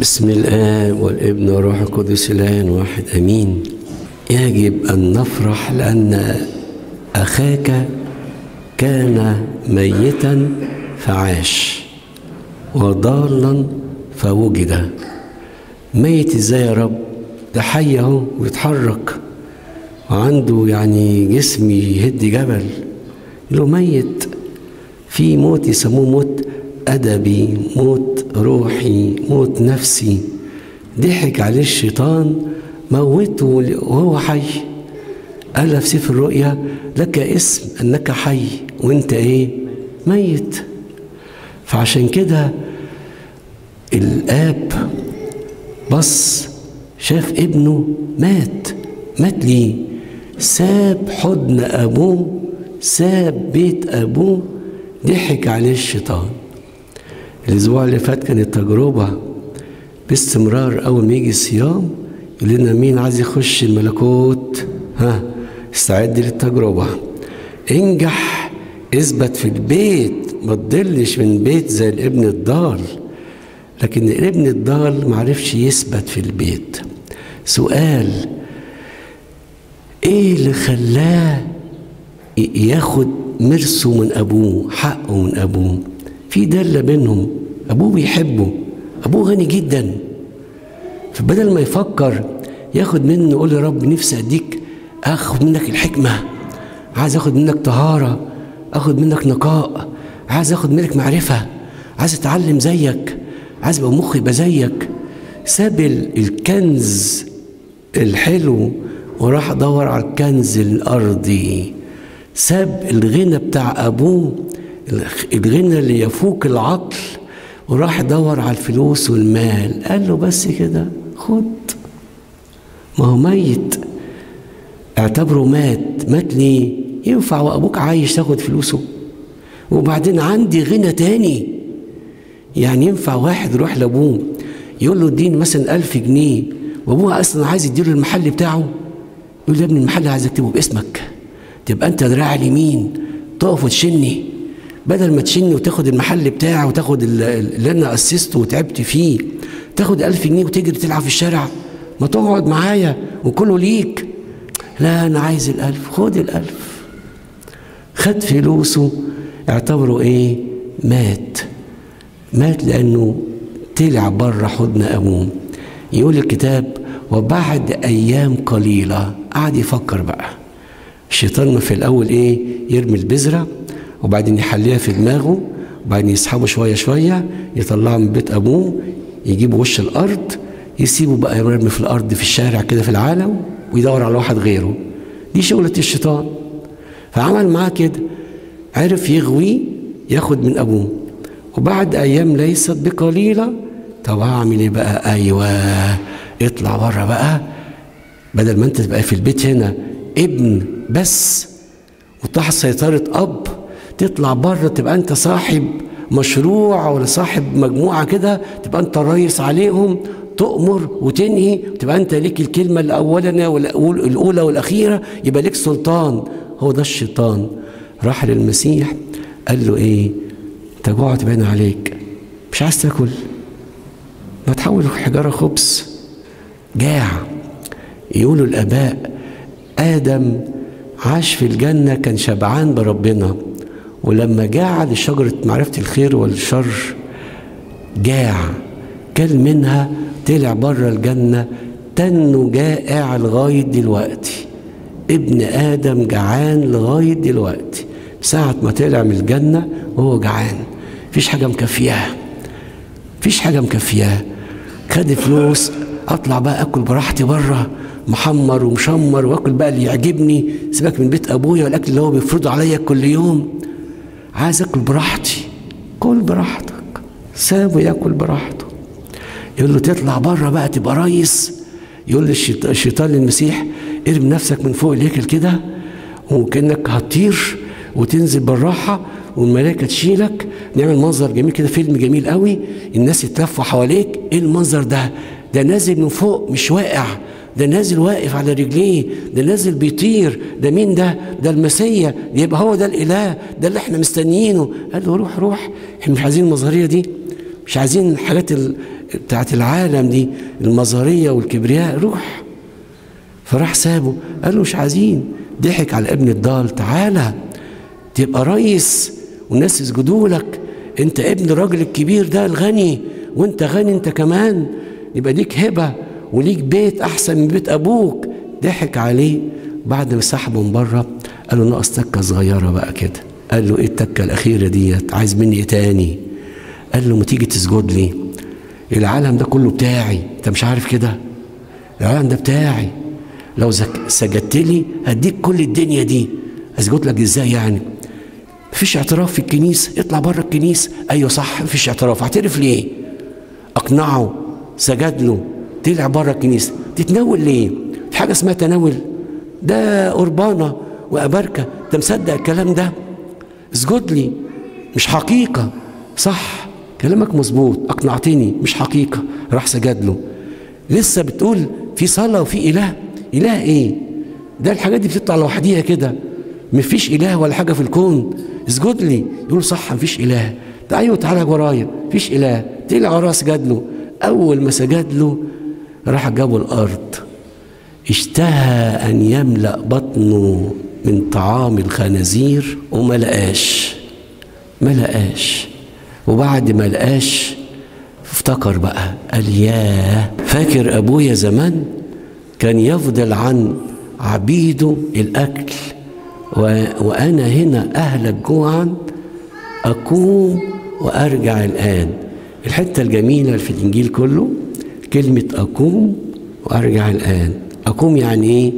بسم الآب والابن والروح القدس الآن واحد أمين يجب أن نفرح لأن أخاك كان ميتا فعاش وضالا فوجد ميت ازاي يا رب ده حي اهو ويتحرك وعنده يعني جسم يهد جبل له ميت في موت يسموه موت أدبي موت روحي موت نفسي ضحك عليه الشيطان موته وهو حي قال في سفر الرؤيا لك اسم انك حي وانت ايه ميت فعشان كده الاب بص شاف ابنه مات مات ليه ساب حضن ابوه ساب بيت ابوه ضحك عليه الشيطان الاسبوع اللي فات كانت تجربه باستمرار اول ما يجي الصيام يقول لنا مين عايز يخش الملكوت ها استعد للتجربه انجح اثبت في البيت ما تضلش من بيت زي الابن الضال لكن الابن الضال معرفش يثبت في البيت سؤال ايه اللي خلاه ياخد مرسه من ابوه حقه من ابوه في دله بينهم ابوه بيحبه ابوه غني جدا فبدل ما يفكر ياخد منه يقول يا رب نفسي اديك اخد منك الحكمه عايز اخد منك طهاره اخد منك نقاء عايز اخد منك معرفه عايز اتعلم زيك عايز يبقى مخي يبقى زيك ساب الكنز الحلو وراح دور على الكنز الارضي ساب الغنى بتاع ابوه الغنى اللي يفوق العقل وراح دور على الفلوس والمال قال له بس كده خد ما هو ميت اعتبره مات مات ليه ينفع وابوك عايش تاخد فلوسه وبعدين عندي غنى تاني يعني ينفع واحد يروح لابوه يقول له اديني مثلا ألف جنيه وابوه اصلا عايز يديله المحل بتاعه يقول له يا ابني المحل عايز اكتبه باسمك تبقى انت دراع اليمين تقف وتشني بدل ما تشني وتاخد المحل بتاعه وتاخد اللي انا اسسته وتعبت فيه تاخد ألف جنيه وتجري تلعب في الشارع ما تقعد معايا وكله ليك لا انا عايز الألف خد الألف خد فلوسه اعتبره ايه مات مات لانه طلع بره حضن ابوه يقول الكتاب وبعد ايام قليله قعد يفكر بقى الشيطان ما في الاول ايه يرمي البذره وبعدين يحليها في دماغه وبعدين يسحبه شويه شويه يطلعه من بيت ابوه يجيبه وش الارض يسيبه بقى يرمي في الارض في الشارع كده في العالم ويدور على واحد غيره دي شغله الشيطان فعمل معاه كده عرف يغوي ياخد من ابوه وبعد ايام ليست بقليله طب هعمل ايه بقى ايوه اطلع بره بقى بدل ما انت تبقى في البيت هنا ابن بس وتحت سيطره اب تطلع بره تبقى انت صاحب مشروع ولا صاحب مجموعه كده تبقى انت الرئيس عليهم تؤمر وتنهي تبقى انت ليك الكلمه الاولانيه والاولى والاخيره يبقى ليك سلطان هو ده الشيطان راح للمسيح قال له ايه انت جوعت باين عليك مش عايز تاكل ما تحول حجاره خبز جاع يقولوا الاباء ادم عاش في الجنه كان شبعان بربنا ولما جاع لشجره معرفه الخير والشر جاع كل منها طلع بره الجنه تنه جائع لغايه دلوقتي ابن ادم جعان لغايه دلوقتي ساعة ما طلع من الجنة وهو جعان مفيش حاجة مكفياه مفيش حاجة مكفياه خد فلوس اطلع بقى اكل براحتي بره محمر ومشمر واكل بقى اللي يعجبني سيبك من بيت ابويا والاكل اللي هو بيفرضه عليا كل يوم عايز اكل براحتي كل براحتك سابه ياكل براحته يقول له تطلع بره بقى تبقى ريس يقول الشيطان للمسيح ارمي نفسك من فوق الهيكل كده وكانك هتطير وتنزل بالراحة والملائكة تشيلك نعمل منظر جميل كده فيلم جميل قوي الناس يتلفوا حواليك ايه المنظر ده ده نازل من فوق مش واقع ده نازل واقف على رجليه ده نازل بيطير ده مين ده ده المسيا يبقى هو ده الاله ده اللي احنا مستنيينه قال له روح روح احنا مش عايزين المظهريه دي مش عايزين الحاجات بتاعت العالم دي المظهرية والكبرياء روح فراح سابه قال له مش عايزين ضحك على ابن الضال تعالى تبقى رئيس والناس يسجدوا لك انت ابن الراجل الكبير ده الغني وانت غني انت كمان يبقى ليك هبه وليك بيت احسن من بيت ابوك ضحك عليه بعد ما سحبه من بره قال له ناقص تكه صغيره بقى كده قال له ايه التكه الاخيره ديت عايز مني ايه تاني قال له ما تيجي تسجد لي العالم ده كله بتاعي انت مش عارف كده العالم ده بتاعي لو سجدت لي هديك كل الدنيا دي اسجد لك ازاي يعني مفيش اعتراف في الكنيسه اطلع بره الكنيسه ايوه صح مفيش اعتراف اعترف ليه اقنعه سجد له طلع بره الكنيسه تتناول ليه في حاجه اسمها تناول ده قربانه وابركه انت مصدق الكلام ده اسجد لي مش حقيقه صح كلامك مظبوط اقنعتني مش حقيقه راح سجد له لسه بتقول في صلاه وفي اله اله ايه ده الحاجات دي بتطلع لوحديها كده مفيش اله ولا حاجه في الكون اسجد لي يقول صح مفيش اله ايوه تعالى ورايا مفيش اله طلع وراه سجد له اول ما سجد له راح جابوا الارض اشتهى ان يملا بطنه من طعام الخنازير وما لقاش ما لقاش وبعد ما لقاش افتكر بقى قال ياه فاكر ابويا زمان كان يفضل عن عبيده الاكل و... وانا هنا اهلك جوعا اقوم وارجع الان الحته الجميله في الانجيل كله كلمه اقوم وارجع الان اقوم يعني ايه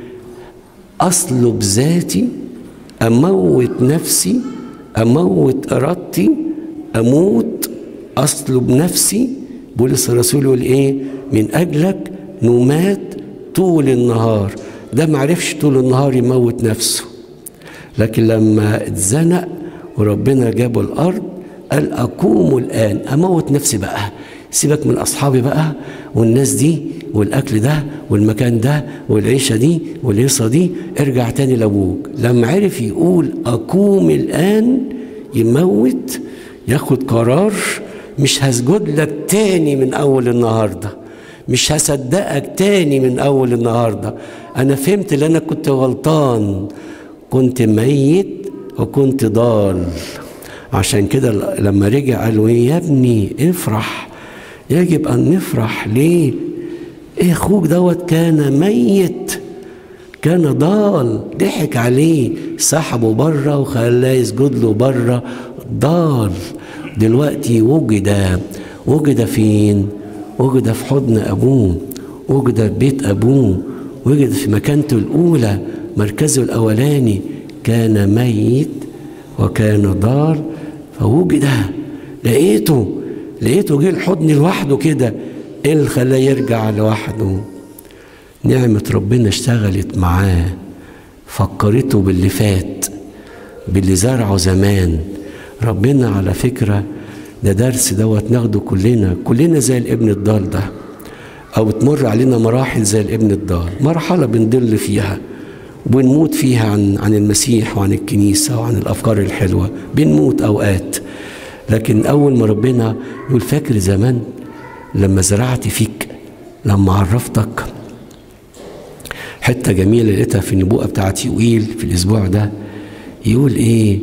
اصلب ذاتي اموت نفسي اموت ارادتي اموت اصلب نفسي بولس الرسول يقول ايه من اجلك نمات طول النهار ده معرفش طول النهار يموت نفسه لكن لما اتزنق وربنا جابه الارض قال اقوم الان اموت نفسي بقى سيبك من اصحابي بقى والناس دي والاكل ده والمكان ده والعيشه دي والهيصه دي ارجع تاني لابوك لما عرف يقول اقوم الان يموت ياخد قرار مش هسجد لك تاني من اول النهارده مش هصدقك تاني من اول النهارده انا فهمت ان انا كنت غلطان كنت ميت وكنت ضال عشان كده لما رجع قالوا ايه يا ابني افرح يجب ان نفرح ليه ايه اخوك دوت كان ميت كان ضال ضحك عليه سحبه بره وخلاه يسجد له بره ضال دلوقتي وجد وجد فين وجد في حضن ابوه وجد في بيت ابوه وجد في مكانته الاولى مركزه الاولاني كان ميت وكان ضال فوجد لقيته لقيته جه الحضن لوحده كده ايه اللي خلاه يرجع لوحده نعمة ربنا اشتغلت معاه فكرته باللي فات باللي زرعه زمان ربنا على فكرة ده درس دوت ناخده كلنا كلنا زي الابن الضال ده أو بتمر علينا مراحل زي الابن الضال مرحلة بنضل فيها بنموت فيها عن عن المسيح وعن الكنيسة وعن الأفكار الحلوة بنموت أوقات لكن أول ما ربنا يقول فاكر زمان لما زرعت فيك لما عرفتك حتة جميلة لقيتها في النبوءة بتاعت يوئيل في الأسبوع ده يقول إيه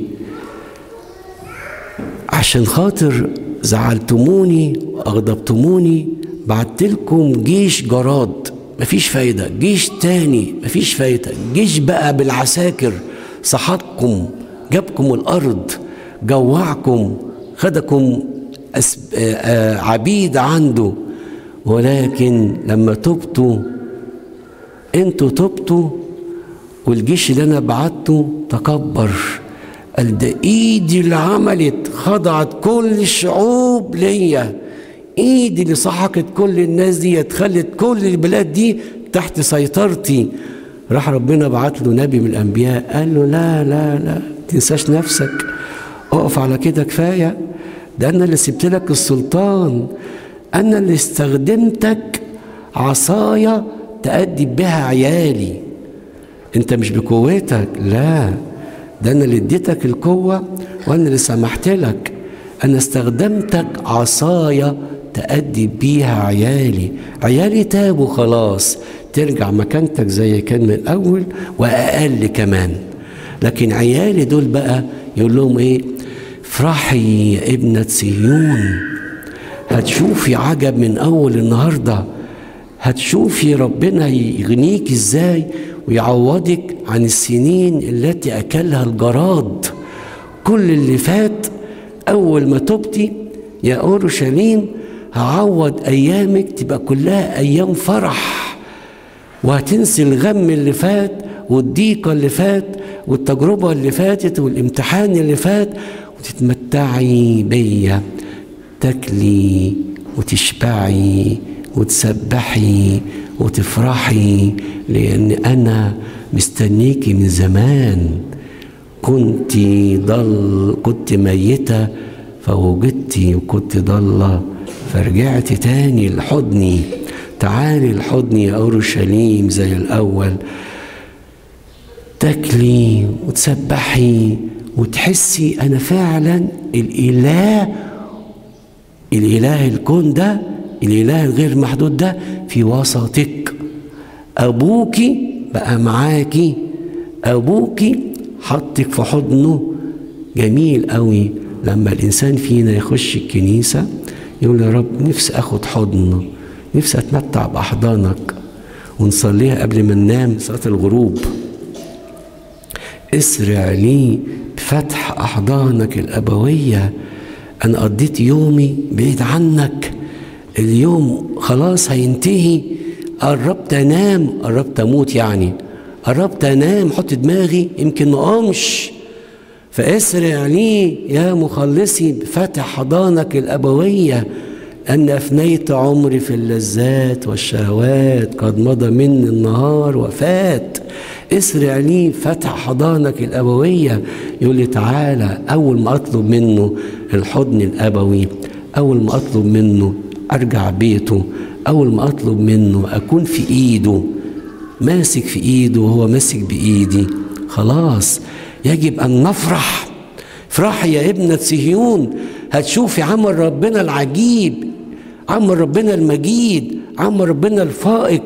عشان خاطر زعلتموني وأغضبتموني بعت لكم جيش جراد مفيش فايدة جيش تاني مفيش فايدة جيش بقى بالعساكر صحتكم جابكم الأرض جوعكم خدكم عبيد عنده ولكن لما تبتوا انتوا تبتوا والجيش اللي انا بعته تكبر قال ده ايدي اللي عملت خضعت كل الشعوب ليا ايدي اللي سحقت كل الناس دي خلت كل البلاد دي تحت سيطرتي راح ربنا بعت له نبي من الانبياء قال له لا لا لا تنساش نفسك اقف على كده كفايه ده انا اللي سبت لك السلطان انا اللي استخدمتك عصايا تأدب بها عيالي انت مش بقوتك لا ده انا اللي اديتك القوه وانا اللي سمحت لك انا استخدمتك عصايا تأدب بيها عيالي عيالي تابوا خلاص ترجع مكانتك زي كان من الأول وأقل كمان لكن عيالي دول بقى يقول لهم إيه افرحي يا ابنة صهيون هتشوفي عجب من أول النهاردة هتشوفي ربنا يغنيك إزاي ويعوضك عن السنين التي أكلها الجراد كل اللي فات أول ما تبتي يا أورشليم هعوض أيامك تبقى كلها أيام فرح وهتنسي الغم اللي فات والضيقة اللي فات والتجربة اللي فاتت والامتحان اللي فات وتتمتعي بيا تاكلي وتشبعي وتسبحي وتفرحي لأن أنا مستنيكي من زمان كنت ضل كنت ميتة فوجدتي وكنت ضالة فرجعت تاني لحضني تعالي لحضني يا أورشليم زي الأول تاكلي وتسبحي وتحسي أنا فعلا الإله الإله الكون ده الإله الغير محدود ده في وسطك أبوكي بقى معاكي أبوكي حطك في حضنه جميل قوي لما الإنسان فينا يخش الكنيسة يقول يا رب نفسي أخد حضنه نفسي أتمتع بأحضانك ونصليها قبل ما ننام صلاة الغروب اسرع لي بفتح أحضانك الأبوية أنا قضيت يومي بعيد عنك اليوم خلاص هينتهي قربت أنام قربت أموت يعني قربت أنام حط دماغي يمكن ما أقومش فاسرع لي يا مخلصي بفتح حضانك الأبوية أن أفنيت عمري في اللذات والشهوات قد مضى مني النهار وفات اسرع لي فتح حضانك الأبوية يقول لي تعالى أول ما أطلب منه الحضن الأبوي أول ما أطلب منه أرجع بيته أول ما أطلب منه أكون في إيده ماسك في إيده وهو ماسك بإيدي خلاص يجب أن نفرح افرحي يا ابنة صهيون هتشوفي عمل ربنا العجيب عمل ربنا المجيد عمل ربنا الفائق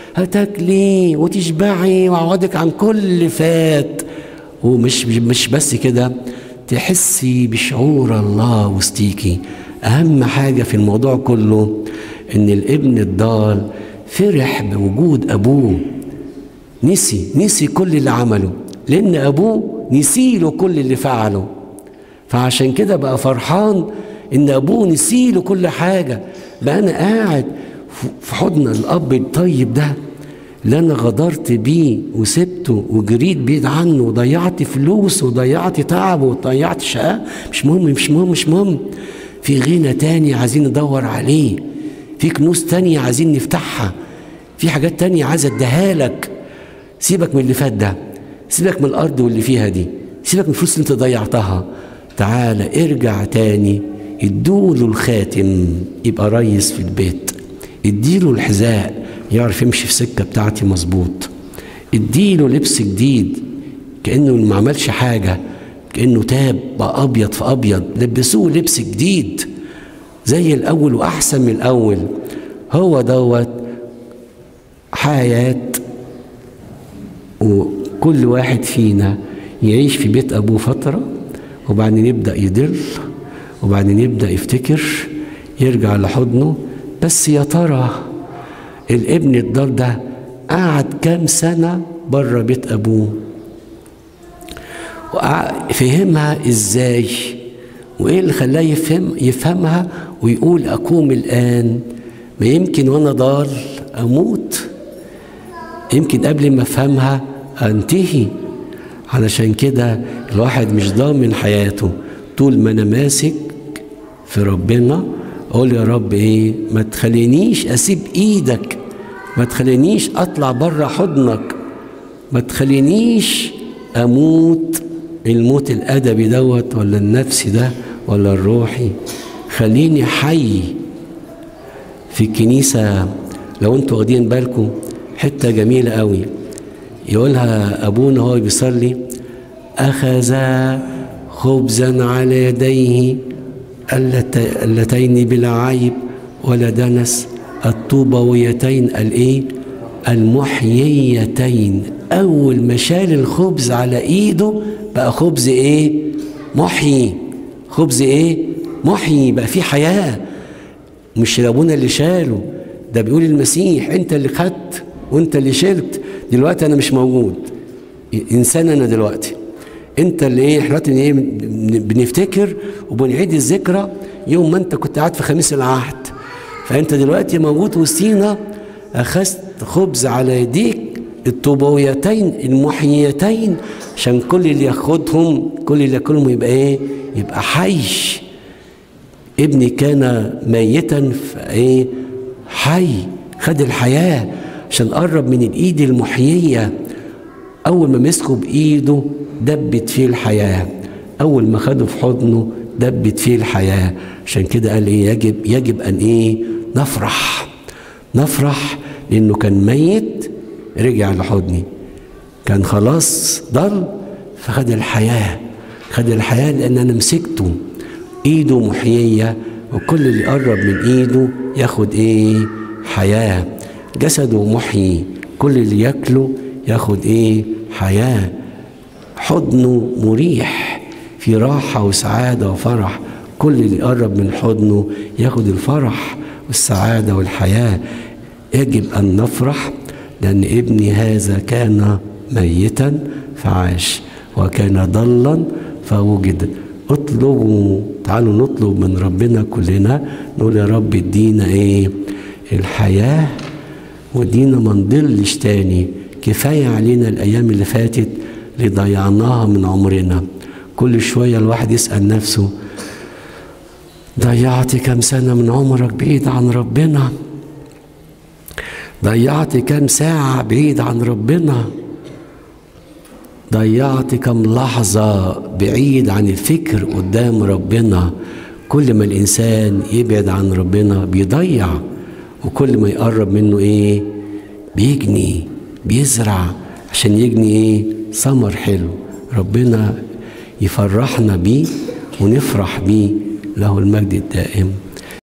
هتاكلي وتشبعي وعوضك عن كل فات ومش مش بس كده تحسي بشعور الله وسطيكي اهم حاجه في الموضوع كله ان الابن الضال فرح بوجود ابوه نسي نسي كل اللي عمله لان ابوه نسيله كل اللي فعله فعشان كده بقى فرحان ان ابوه نسيله كل حاجه بقى انا قاعد في حضن الاب الطيب ده اللي انا غدرت بيه وسبته وجريت بعيد عنه وضيعت فلوس وضيعت تعب وضيعت شقاء مش مهم مش مهم مش مهم في غنى تاني عايزين ندور عليه في كنوز تانية عايزين نفتحها في حاجات تانية عايز اديها لك سيبك من اللي فات ده سيبك من الارض واللي فيها دي سيبك من الفلوس اللي انت ضيعتها تعالى ارجع تاني ادوله الخاتم يبقى ريس في البيت اديله الحذاء يعرف يمشي في سكة بتاعتي مظبوط اديله لبس جديد كأنه ما عملش حاجة كأنه تاب بقى أبيض في أبيض لبسوه لبس جديد زي الأول وأحسن من الأول هو دوت حياة وكل واحد فينا يعيش في بيت أبوه فترة وبعدين يبدأ يضل وبعدين يبدأ يفتكر يرجع لحضنه بس يا ترى الابن الضال ده قعد كام سنة بره بيت أبوه فهمها ازاي وايه اللي خلاه يفهم يفهمها ويقول اقوم الان ما يمكن وانا ضال اموت يمكن قبل ما افهمها انتهي علشان كده الواحد مش ضامن حياته طول ما انا ماسك في ربنا اقول يا رب ايه ما تخلينيش اسيب ايدك ما تخلينيش اطلع بره حضنك ما تخلينيش اموت الموت الادبي دوت ولا النفسي ده ولا الروحي خليني حي في الكنيسه لو انتوا واخدين بالكم حته جميله قوي يقولها ابونا هو بيصلي اخذ خبزا على يديه اللتين بلا عيب ولا دنس الطوبويتين الايه المحييتين اول ما شال الخبز على ايده بقى خبز ايه محيي خبز ايه محيي بقى في حياه مش ابونا اللي شاله ده بيقول المسيح انت اللي خدت وانت اللي شلت دلوقتي انا مش موجود انسان انا دلوقتي انت اللي ايه احنا ايه بنفتكر وبنعيد الذكرى يوم ما انت كنت قاعد في خميس العهد فانت دلوقتي موجود وسطينا اخذت خبز على يديك الطوبويتين المحييتين عشان كل اللي ياخدهم كل اللي ياكلهم يبقى ايه يبقى حي ابني كان ميتا فايه حي خد الحياه عشان قرب من الايد المحييه اول ما مسكه بايده دبت فيه الحياه اول ما خده في حضنه دبت فيه الحياه عشان كده قال ايه يجب يجب ان ايه نفرح نفرح لانه كان ميت رجع لحضني كان خلاص ضل فخد الحياه خد الحياه لان انا مسكته ايده محييه وكل اللي قرب من ايده ياخد ايه حياه جسده محيي كل اللي ياكله ياخد ايه حياه حضنه مريح في راحه وسعاده وفرح كل اللي يقرب من حضنه ياخد الفرح والسعاده والحياه يجب ان نفرح لان ابني هذا كان ميتا فعاش وكان ضلا فوجد اطلبوا تعالوا نطلب من ربنا كلنا نقول يا رب ادينا ايه الحياه ودينا ما نضلش تاني كفايه علينا الايام اللي فاتت اللي ضيعناها من عمرنا كل شويه الواحد يسال نفسه ضيعت كم سنه من عمرك بعيد عن ربنا ضيعت كم ساعه بعيد عن ربنا ضيعت كم لحظه بعيد عن الفكر قدام ربنا كل ما الانسان يبعد عن ربنا بيضيع وكل ما يقرب منه ايه بيجني بيزرع عشان يجني ايه ثمر حلو ربنا يفرحنا بيه ونفرح بيه له المجد الدائم